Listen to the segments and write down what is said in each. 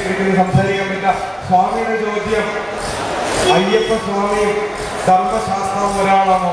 എനിക്ക് സംസാരിക്കാൻ പറ്റില്ല സ്വാമിയുടെ ചോദ്യം അയ്യപ്പ സ്വാമിയും ധർമ്മശാസ്ത്രവും ഒരാളാണോ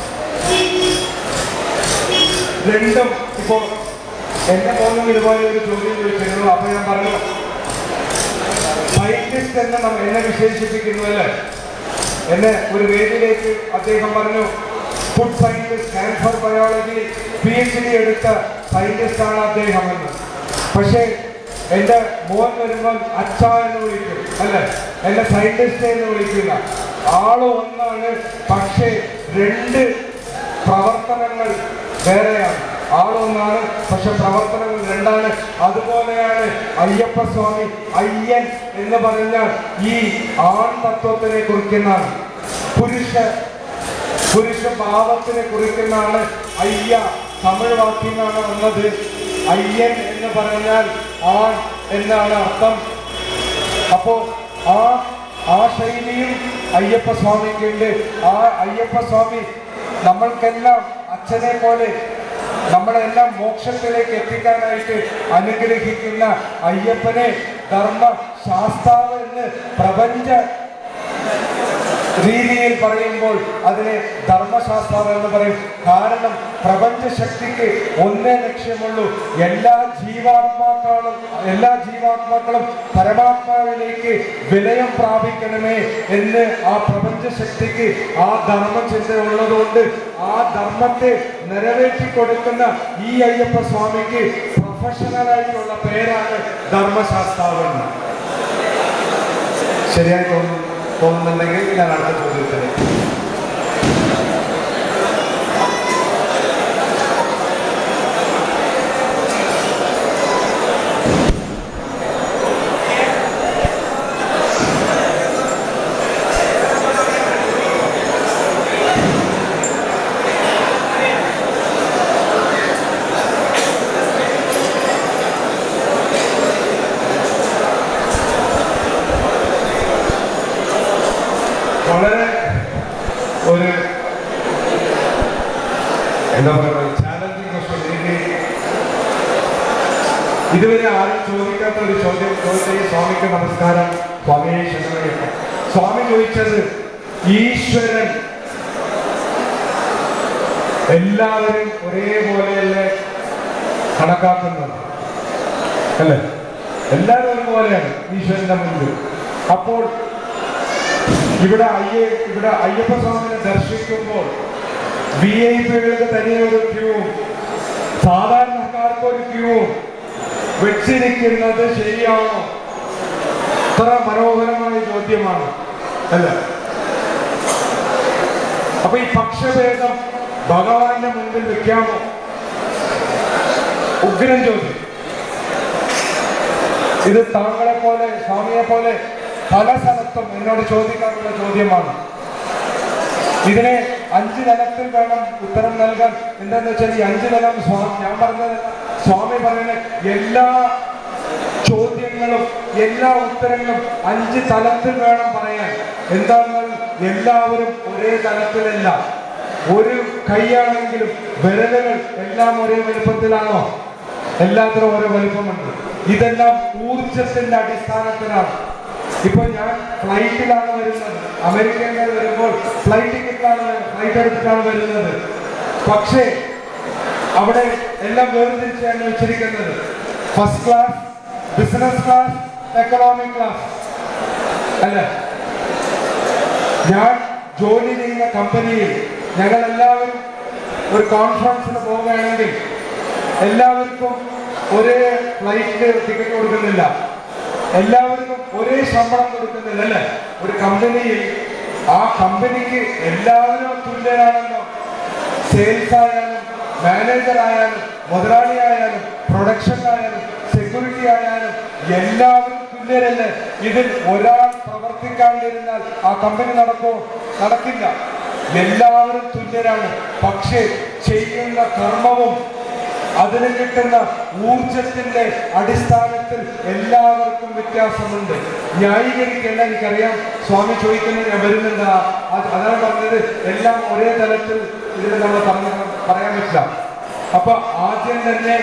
രണ്ടും ഇപ്പോ എന്റെ മോനും ഇതുപോലെ ഒരു ചോദ്യം ചോദിച്ചിരുന്നു അപ്പൊ ഞാൻ പറഞ്ഞു സയന്റിസ്റ്റ് എന്ന് നമ്മ- എന്നെ വിശേഷിപ്പിക്കുന്നു അല്ലേ എന്നെ ഒരു വേദിയിലേക്ക് അദ്ദേഹം പറഞ്ഞു food scientist cancer biology P H D എടുത്ത സയന്റിസ്റ്റ് ആണ് അദ്ദേഹം എന്ന് പക്ഷേ എന്റെ മോൻ വരുമ്പോൾ അച്ഛ എന്ന് വിളിക്കും അല്ലെ എന്നെ സയന്റിസ്റ്റ് എന്ന് വിളിക്കില്ല ആള് ഒന്നാണ് പക്ഷേ രണ്ട് പ്രവർത്തനങ്ങൾ വേറെയാണ് ആളൊന്നാണ് പക്ഷെ പ്രവർത്തനങ്ങൾ രണ്ടാണ് അതുപോലെയാണ് അയ്യപ്പ സ്വാമി അയ്യൻ എന്ന് പറഞ്ഞാൽ ഈ ആൺ തത്വത്തിനെ കുറിക്കുന്നതാണ് പുരുഷ പുരുഷ ഭാവത്തിനെ കുറിക്കുന്നതാണ് അയ്യ തമിഴ് വാക്കിൽ നിന്നാണ് വന്നത് അയ്യൻ എന്ന് പറഞ്ഞാൽ ആൺ എന്നാണ് അർത്ഥം അപ്പോ ആ ആ ശൈലിയും അയ്യപ്പ സ്വാമിക്കുണ്ട് ആ അയ്യപ്പ സ്വാമി നമ്മൾക്കെല്ലാം അച്ഛനെ പോലെ നമ്മളെല്ലാം മോക്ഷത്തിലേക്ക് എത്തിക്കാനായിട്ട് അനുഗ്രഹിക്കുന്ന അയ്യപ്പനെ ധർമ്മ ശാസ്താവ് എന്ന് പ്രപഞ്ച രീതിയിൽ പറയുമ്പോൾ അതിനെ ധർമ്മശാസ്ത്രം എന്ന് പറയും കാരണം പ്രപഞ്ച ശക്തിക്ക് ഒന്നേ ലക്ഷ്യമുള്ളൂ എല്ലാ ജീവാത്മാക്കളും എല്ലാ ജീവാത്മാക്കളും പരമാത്മാവിലേക്ക് വിലയം പ്രാപിക്കണമേ എന്ന് ആ പ്രപഞ്ച ശക്തിക്ക് ആ ധർമ്മചിന്ത ഉള്ളതുകൊണ്ട് ആ ധർമ്മത്തെ നിറവേറ്റി കൊടുക്കുന്ന ഈ അയ്യപ്പ സ്വാമിക്ക് പ്രൊഫഷണൽ ആയിട്ടുള്ള പേരാണ് ധർമ്മശാസ്താവ് എന്ന് ശരിയായി തോന്നുന്നു തോന്നുന്നുണ്ടെങ്കിൽ ഞാൻ അടുത്ത ചോദ്യത്തിലേക്ക് വളരെ ഒരു എന്താ പറയുക ചാലഞ്ചിങ് ക്വസ്റ്റ്യൻ എനിക്ക് ഇതുവരെ ആരും ചോദിക്കാത്ത ഒരു ചോദ്യം ചോദിച്ച സ്വാമിക്ക് നമസ്കാരം സ്വാമിയെ ശരണമയ്യപ്പ സ്വാമി ചോദിച്ചത് ഈശ്വരൻ എല്ലാവരും ഒരേപോലെയല്ലേ കണക്കാക്കുന്നത് അല്ലേ എല്ലാവരും ഒരുപോലെയാണ് ഈശ്വരന്റെ മുൻപിൽ അപ്പോൾ ഇവിടെ അയ്യ ഇവിടെ അയ്യപ്പ സ്വാമിനെ ദർശിക്കുമ്പോൾ വി ഐ പികൾക്ക് തനിയെ ഒരു ക്യൂവും സാധാരണക്കാർക്ക് ഒരു ക്യൂവും വെച്ചിരിക്കുന്നത് ശരിയാണോ ഇത്ര മനോഹരമായ ചോദ്യമാണ് അല്ല അപ്പൊ ഈ പക്ഷഭേദം ഭഗവാന്റെ മുൻപിൽ വെക്കാമോ ഉഗ്രൻ ചോദ്യം ഇത് താങ്കളെ പോലെ സ്വാമിയെ പോലെ പല സ്ഥലത്തും എന്നോട് ചോദിക്കാറുള്ള ചോദ്യമാണ് ഇതിനെ അഞ്ച് തലത്തിൽ വേണം ഉത്തരം നൽകാൻ എന്താന്ന് വെച്ചാൽ ഈ അഞ്ച് തലം സ്വാമി ഞാൻ പറഞ്ഞത് സ്വാമി പറയുന്ന എല്ലാ ചോദ്യങ്ങളും എല്ലാ ഉത്തരങ്ങളും അഞ്ച് തലത്തിൽ വേണം പറയാൻ എന്താണെന്നാൽ എല്ലാവരും ഒരേ തലത്തിലല്ല ഒരു കൈയാണെങ്കിലും വിരലുകൾ എല്ലാം ഒരേ വലുപ്പത്തിലാണോ എല്ലാത്തിനും ഓരോ വലുപ്പമുണ്ട് ഇതെല്ലാം ഊർജത്തിന്റെ അടിസ്ഥാനത്തിലാണ് ഇപ്പൊ ഞാൻ ഫ്ലൈറ്റിലാണ് വരുന്നത് അമേരിക്കയിൽ വരുമ്പോൾ ഫ്ലൈറ്റ് ടിക്കറ്റിലാണ് ഫ്ലൈറ്റ് എടുത്തിട്ടാണ് വരുന്നത് പക്ഷേ അവിടെ എല്ലാം വേർതിരിച്ചാണ് വെച്ചിരിക്കുന്നത് first class business class economic class അല്ല ഞാൻ ജോലി ചെയ്യുന്ന കമ്പനിയിൽ ഞങ്ങൾ എല്ലാവരും ഒരു കോൺഫറൻസിന് പോവുകയാണെങ്കിൽ എല്ലാവർക്കും ഒരേ ഫ്ലൈറ്റ് ടിക്കറ്റ് കൊടുക്കുന്നില്ല എല്ലാവർക്കും ഒരേ ശമ്പളം കൊടുക്കുന്നില്ല അല്ലേ ഒരു കമ്പനിയിൽ ആ കമ്പനിക്ക് എല്ലാവരും തുല്യരാണല്ലോ സെയിൽസ് ആയാലും മാനേജർ ആയാലും മുതലാളി ആയാലും പ്രൊഡക്ഷൻ ആയാലും സെക്യൂരിറ്റി ആയാലും എല്ലാവരും തുല്യരല്ലേ ഇതിൽ ഒരാൾ പ്രവർത്തിക്കാണ്ടിരുന്നാൽ ആ കമ്പനി നടക്കോ നടക്കില്ല എല്ലാവരും തുല്യരാണ് പക്ഷേ ചെയ്യുന്ന കർമ്മവും അതിന് കിട്ടുന്ന ഊർജത്തിന്റെ അടിസ്ഥാനത്തിൽ എല്ലാവർക്കും വ്യത്യാസമുണ്ട് ന്യായീകരിക്കേണ്ട എനിക്കറിയാം സ്വാമി ചോദിക്കുന്നത് ഞാൻ വരുന്നുണ്ട് ആ- അത് അതാണ് പറഞ്ഞത് എല്ലാം ഒരേ തലത്തിൽ ഇതിൽ നമ്മൾ പറഞ്ഞ പറയാൻ പറ്റില്ല അപ്പൊ ആദ്യം തന്നെ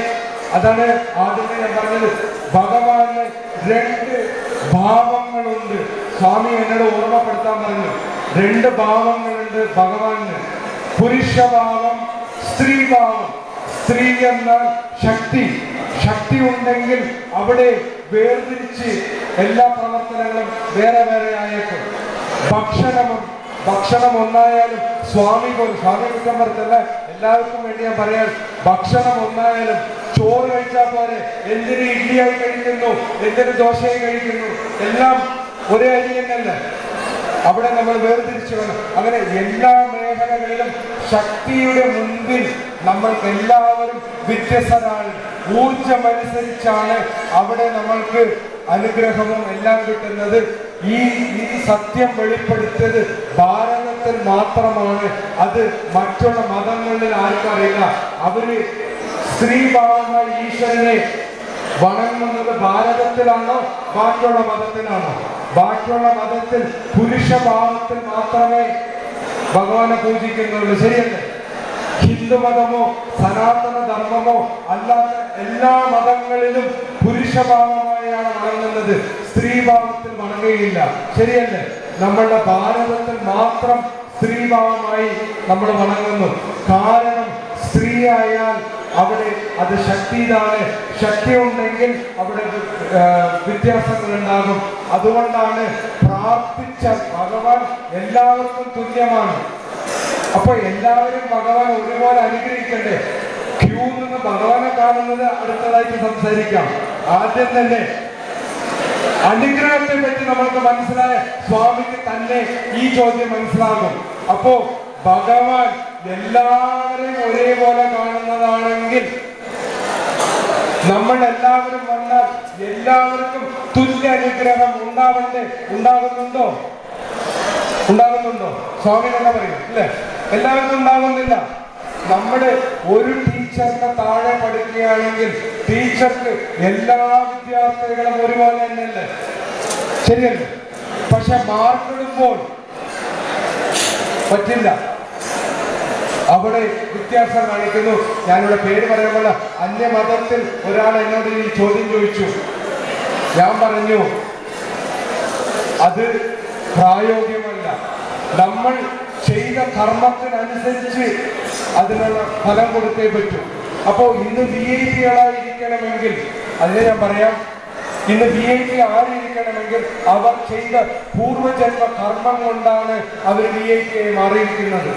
അതാണ് ആദ്യമേ ഞാൻ പറഞ്ഞത് ഭഗവാന് രണ്ട് ഭാവങ്ങളുണ്ട് സ്വാമി എന്നോട് ഓർമ്മപ്പെടുത്താൻ പറഞ്ഞു രണ്ട് ഭാവങ്ങളുണ്ട് ഭഗവാന് പുരുഷഭാവം സ്ത്രീഭാവം സ്ത്രീ എന്നാൽ ശക്തി ശക്തി ഉണ്ടെങ്കിൽ അവിടെ വേർതിരിച്ച് എല്ലാ പ്രവർത്തനങ്ങളും വേറെ വേറെ ആയേക്കും ഭക്ഷണവും ഭക്ഷണം ഒന്നായാലും സ്വാമി പോലും സ്വാമി കുറ്റം പറഞ്ഞല്ല എല്ലാവർക്കും വേണ്ടി ഞാൻ പറയാൻ ഭക്ഷണം ഒന്നായാലും ചോറ് കഴിച്ചാൽ പോരെ എന്തിന് ഇഡ്ഡലിയായി കഴിക്കുന്നു എന്തിന് ദോശയായി കഴിക്കുന്നു എല്ലാം ഒരേ അരി തന്നെയല്ലേ അവിടെ നമ്മൾ വേർതിരിച്ചു വേണം അങ്ങനെ എല്ലാ മേഖലകളിലും ശക്തിയുടെ മുൻപിൽ നമ്മൾക്ക് എല്ലാവരും വ്യത്യസ്തരാണ് ഊർജമനുസരിച്ചാണ് അവിടെ നമ്മൾക്ക് അനുഗ്രഹവും എല്ലാം കിട്ടുന്നത് ഈ ഈ സത്യം വെളിപ്പെടുത്തിയത് ഭാരതത്തിൽ മാത്രമാണ് അത് മറ്റുള്ള മതങ്ങളിൽ ആർക്കും അറിയില്ല അവര് സ്ത്രീഭാവങ്ങൾ ഈശ്വരനെ വണങ്ങുന്നത് ഭാരതത്തിലാണോ ബാക്കിയുള്ള മതത്തിലാണോ ബാക്കിയുള്ള മതത്തിൽ പുരുഷഭാവത്തിൽ മാത്രമേ ഭഗവാനെ പൂജിക്കുന്നുള്ളൂ ശരിയല്ലേ ഹിന്ദു മതമോ സനാതന ധർമ്മമോ അല്ലാത്ത എല്ലാ മതങ്ങളിലും പുരുഷഭാവമായാണ് വണങ്ങുന്നത് സ്ത്രീഭാവത്തിൽ വണങ്ങുകയില്ല ശരിയല്ലേ നമ്മളുടെ ഭാരതത്തിൽ മാത്രം സ്ത്രീഭാവമായി നമ്മൾ വണങ്ങുന്നു കാരണം സ്ത്രീയായാൽ അവിടെ അത് ശക്തിയിലാണ് ശക്തി ഉണ്ടെങ്കിൽ അവിടെ ആ, വ്യത്യാസങ്ങൾ ഉണ്ടാകും അതുകൊണ്ടാണ് പ്രാർത്ഥിച്ച ഭഗവാൻ എല്ലാവർക്കും തുല്യമാണ് അപ്പൊ എല്ലാവരും ഭഗവാൻ ഒരുപോലെ അനുഗ്രഹിക്കണ്ടേ ക്യൂ നിന്ന് ഭഗവാനെ കാണുന്നത് അടുത്തതായിട്ട് സംസാരിക്കാം ആദ്യം തന്നെ അനുഗ്രഹത്തെ പറ്റി നമ്മൾക്ക് മനസ്സിലായ സ്വാമിക്ക് തന്നെ ഈ ചോദ്യം മനസ്സിലാകും അപ്പോ ഭഗവാൻ എല്ലാവരെയും ഒരേപോലെ കാണുന്നതാണെങ്കിൽ നമ്മൾ എല്ലാവരും വന്നാൽ എല്ലാവർക്കും തുല്യ അനുഗ്രഹം ഉണ്ടാവണ്ടേ ഉണ്ടാകുന്നുണ്ടോ ഉണ്ടാകുന്നുണ്ടോ സ്വാമി തന്നെ പറയും അല്ലേ എല്ലാവർക്കും ഉണ്ടാകുന്നില്ല നമ്മുടെ ഒരു ടീച്ചറിന്റെ താഴെ പഠിക്കുകയാണെങ്കിൽ ടീച്ചർക്ക് എല്ലാ വിദ്യാർത്ഥികളും ഒരുപോലെ തന്നെയല്ലേ ശരിയല്ലേ പക്ഷെ മാർക്കിടുമ്പോൾ പറ്റില്ല അവിടെ വ്യത്യാസം കാണിക്കുന്നു ഞാനിവിടെ പേര് പറയുമ്പോൾ അന്യമതത്തിൽ ഒരാൾ എന്നോട് ഈ ചോദ്യം ചോദിച്ചു ഞാൻ പറഞ്ഞു അത് പ്രായോഗികമല്ല നമ്മൾ ചെയ്ത കർമ്മത്തിനനുസരിച്ച് അതിനുള്ള ഫലം കൊടുത്തേ പറ്റൂ അപ്പോൾ ഇന്ന് വി ഐ പികളായിരിക്കണമെങ്കിൽ അതിനെ ഞാൻ പറയാം ഇന്ന് വി ഐ പി ആയിരിക്കണമെങ്കിൽ അവർ ചെയ്ത പൂർവജന്മ കർമ്മം കൊണ്ടാണ് അവർ വി ഐ പി ആയി മാറിയിരിക്കുന്നത്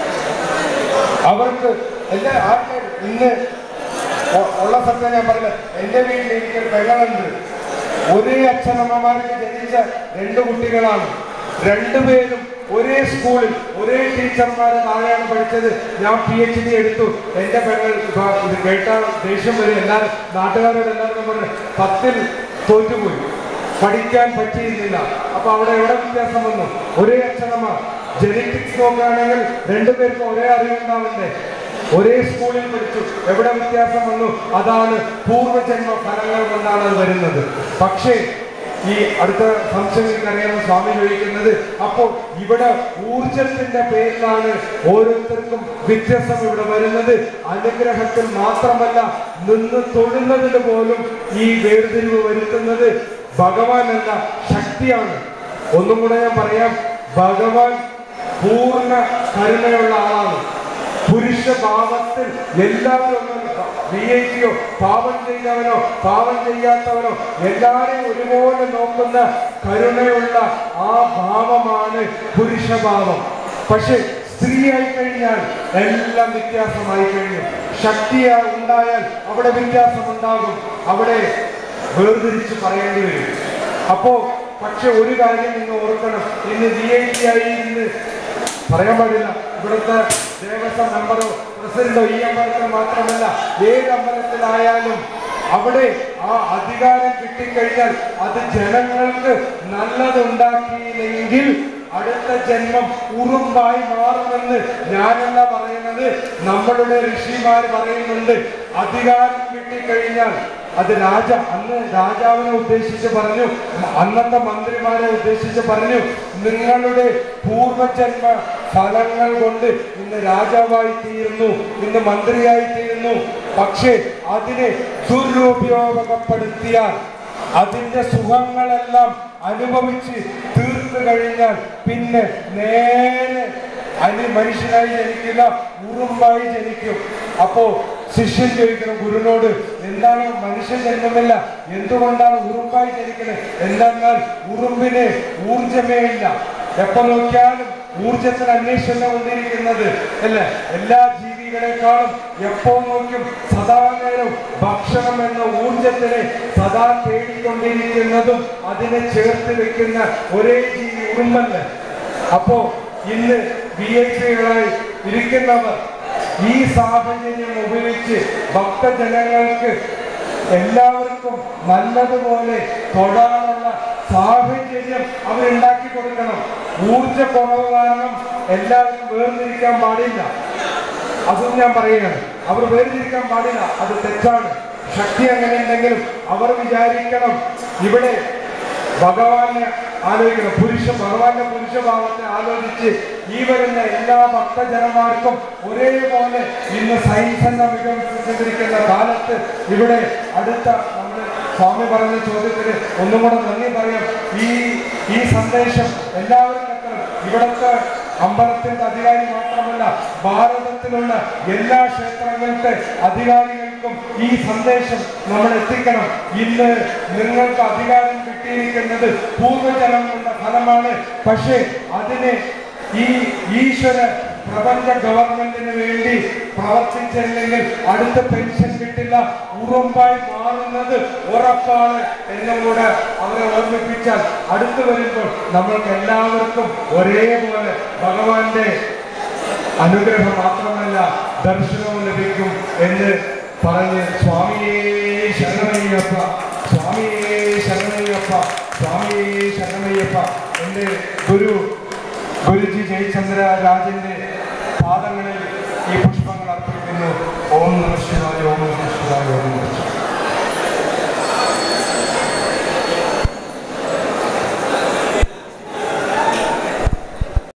അവർക്ക് എല്ലാ ആൾക്കാർ ഇന്ന് ഒ- ഉള്ള സത്യം ഞാൻ പറഞ്ഞ എന്റെ വീട്ടിൽ എനിക്ക് ഒരു പെങ്ങളുണ്ട് ഒരേ അച്ഛനമ്മമാർക്ക് ജനിച്ച രണ്ട് കുട്ടികളാണ് രണ്ടുപേരും ഒരേ സ്കൂളിൽ ഒരേ ടീച്ചർമാർ താഴെയാണ് പഠിച്ചത് ഞാൻ പി എച്ച് ഡി എടുത്തു എന്റെ പെങ്ങൾ ഇപ്പൊ ഇത് കേട്ടാൽ ദേഷ്യം വരും എല്ലാവരും നാട്ടുകാരോട് എല്ലാവരും പറഞ്ഞു പത്തിൽ തോറ്റുപോയി പഠിക്കാൻ പറ്റിയിരുന്നില്ല അപ്പൊ അവിടെ എവിടെ വ്യത്യാസം വന്നു ഒരേ അച്ഛനമ്മ ജെനറ്റിക്സ് നോക്കുകയാണെങ്കിൽ രണ്ടുപേർക്കും ഒരേ അറിവുണ്ടാവണ്ടേ ഒരേ സ്കൂളിൽ പഠിച്ചു എവിടെ വ്യത്യാസം വന്നു അതാണ് പൂർവ്വജന്മ ഫലങ്ങൾ കൊണ്ടാണ് അത് വരുന്നത് പക്ഷേ ഈ അടുത്ത ഫംഗ്ഷൻ അറിയാവുന്ന സ്വാമി ചോദിക്കുന്നത് അപ്പോൾ ഇവിടെ ഊർജത്തിന്റെ പേരിലാണ് ഓരോരുത്തർക്കും വ്യത്യാസം ഇവിടെ വരുന്നത് അനുഗ്രഹത്തിൽ മാത്രമല്ല നിന്ന് തൊഴുന്നതിന് പോലും ഈ വേർതിരിവ് വരുത്തുന്നത് ഭഗവാനല്ല ശക്തിയാണ് ഒന്നും കൂടെ ഞാൻ പറയാം ഭഗവാൻ പൂർണ്ണ കരുണയുള്ള ആളാണ് പുരുഷ ഭാവത്തിൽ എല്ലാവരും വി ഐ പിയോ പാപം ചെയ്തവനോ പാപം ചെയ്യാത്തവനോ എല്ലാവരെയും ഒരുപോലെ നോക്കുന്ന കരുണയുള്ള ആ ഭാവമാണ് പുരുഷഭാവം പക്ഷെ സ്ത്രീയായി കഴിഞ്ഞാൽ എല്ലാം വ്യത്യാസമായി കഴിഞ്ഞു ശക്തിയാ ഉണ്ടായാൽ അവിടെ വ്യത്യാസം ഉണ്ടാകും അവിടെ വേർതിരിച്ച് പറയേണ്ടി വരും അപ്പോ പക്ഷെ ഒരു കാര്യം നിങ്ങൾ ഓർക്കണം ഇന്ന് വി ഐ പി ആയി ഇന്ന് പറയാൻ പാടില്ല ഇവിടുത്തെ ദേവസ്വം മെമ്പറോ പ്രസിഡന്റോ ഈ അമ്പലത്തിൽ മാത്രമല്ല ഏത് അമ്പലത്തിലായാലും അവിടെ ആ അധികാരം കിട്ടിക്കഴിഞ്ഞാൽ അത് ജനങ്ങൾക്ക് നല്ലതുണ്ടാക്കിയില്ലെങ്കിൽ അടുത്ത ജന്മം ഉറുമ്പായി മാറുമെന്ന് ഞാനല്ല പറയുന്നത് നമ്മളുടെ ഋഷിമാർ പറയുന്നുണ്ട് അധികാരം കിട്ടിക്കഴിഞ്ഞാൽ അത് രാജ അന്ന് രാജാവിനെ ഉദ്ദേശിച്ച് പറഞ്ഞു അന്നത്തെ മന്ത്രിമാരെ ഉദ്ദേശിച്ച് പറഞ്ഞു നിങ്ങളുടെ പൂർവജന്മ ഫലങ്ങൾ കൊണ്ട് ഇന്ന് രാജാവായി തീരുന്നു ഇന്ന് മന്ത്രിയായി തീരുന്നു പക്ഷേ അതിനെ ദുരുപയോഗപ്പെടുത്തിയാൽ അതിന്റെ സുഖങ്ങളെല്ലാം അനുഭവിച്ച് തീർത്തു കഴിഞ്ഞാൽ പിന്നെ നേരെ അനി മനുഷ്യനായി ജനിക്കില്ല ഉറുമ്പായി ജനിക്കും അപ്പോ ശിഷ്യൻ ചോദിക്കണം ഗുരുവിനോട് എന്താണ് മനുഷ്യ ജന്മമില്ല എന്തുകൊണ്ടാണ് ഉറുമ്പായി ജനിക്കുന്നത് എന്തെന്നാൽ ഉറുമ്പിന് ഊർജമേ ഇല്ല എപ്പോ നോക്കിയാലും ഊർജത്തിന് അന്വേഷണം കൊണ്ടിരിക്കുന്നത് അല്ലേ എല്ലാ ജീവികളെക്കാളും എപ്പോ നോക്കും സദാ നേരം ഭക്ഷണം എന്ന ഊർജത്തിനെ സദാ തേടിക്കൊണ്ടിരിക്കുന്നതും അതിനെ ചേർത്ത് വെക്കുന്ന ഒരേ ജീവി ഉറുമ്പല്ല അപ്പോ ഇന്ന് വി എച്ച് പികളായി ഇരിക്കുന്നവർ ഈ സാഹചര്യം ഉപയോഗിച്ച് ഭക്തജനങ്ങൾക്ക് എല്ലാവർക്കും നല്ലതുപോലെ തൊഴാനുള്ള സാഹചര്യം അവരുണ്ടാക്കി കൊടുക്കണം ഊർജ കുറവ് കാരണം എല്ലാവർക്കും വേർതിരിക്കാൻ പാടില്ല അതും ഞാൻ പറയുകയാണ് അവർ വേർതിരിക്കാൻ പാടില്ല അത് തെറ്റാണ് ശക്തി അങ്ങനെ ഉണ്ടെങ്കിലും അവർ വിചാരിക്കണം ഇവിടെ ഭഗവാനെ ആലോചിക്കണം പുരുഷ ഭഗവാന്റെ പുരുഷഭാവത്തെ ആലോചിച്ച് ഈ വരുന്ന എല്ലാ ഭക്തജനന്മാർക്കും ഒരേപോലെ ഇന്ന് സയൻസ് എന്ന വികസിച്ചിരിക്കുന്ന കാലത്ത് ഇവിടെ അടുത്ത നമ്മുടെ സ്വാമി പറഞ്ഞ ചോദ്യത്തിന് ഒന്നും കൂടെ നന്ദി പറയാം ഈ ഈ സന്ദേശം എല്ലാവരും എത്തണം ഇവിടുത്തെ അമ്പലത്തിന്റെ അധികാരി മാത്രമല്ല ഭാരതത്തിലുള്ള എല്ലാ ക്ഷേത്രങ്ങളുടെ അധികാരികൾക്കും ഈ സന്ദേശം നമ്മൾ എത്തിക്കണം ഇന്ന് നിങ്ങൾക്ക് അധികാരം കിട്ടിയിരിക്കുന്നത് പൂർവ്വജനങ്ങളുടെ ഫലമാണ് പക്ഷേ അതിനെ ഈ ഈശ്വര പ്രപഞ്ച ഗവൺമെന്റിന് വേണ്ടി പ്രവർത്തിച്ചില്ലെങ്കിൽ അടുത്ത പെൻഷൻ കിട്ടില്ല ഉറമ്പായി മാറുന്നത് ഉറപ്പാണ് എന്നും കൂടെ അവരെ ഓർമ്മിപ്പിച്ചാൽ അടുത്ത് വരുമ്പോൾ നമ്മൾക്ക് എല്ലാവർക്കും ഒരേപോലെ ഭഗവാന്റെ അനുഗ്രഹം മാത്രമല്ല ദർശനവും ലഭിക്കും എന്ന് പറഞ്ഞ് സ്വാമിയേ ശരണയ്യപ്പ സ്വാമിയേ ശരണയ്യപ്പ സ്വാമിയേ ശരണയ്യപ്പ എൻ്റെ ഗുരു ഗുരുജി ജയചന്ദ്ര രാജന്റെ പാദങ്ങളിൽ ഈ പുഷ്പങ്ങൾ അർപ്പിക്കുന്നു ഓം നമ ശിവായ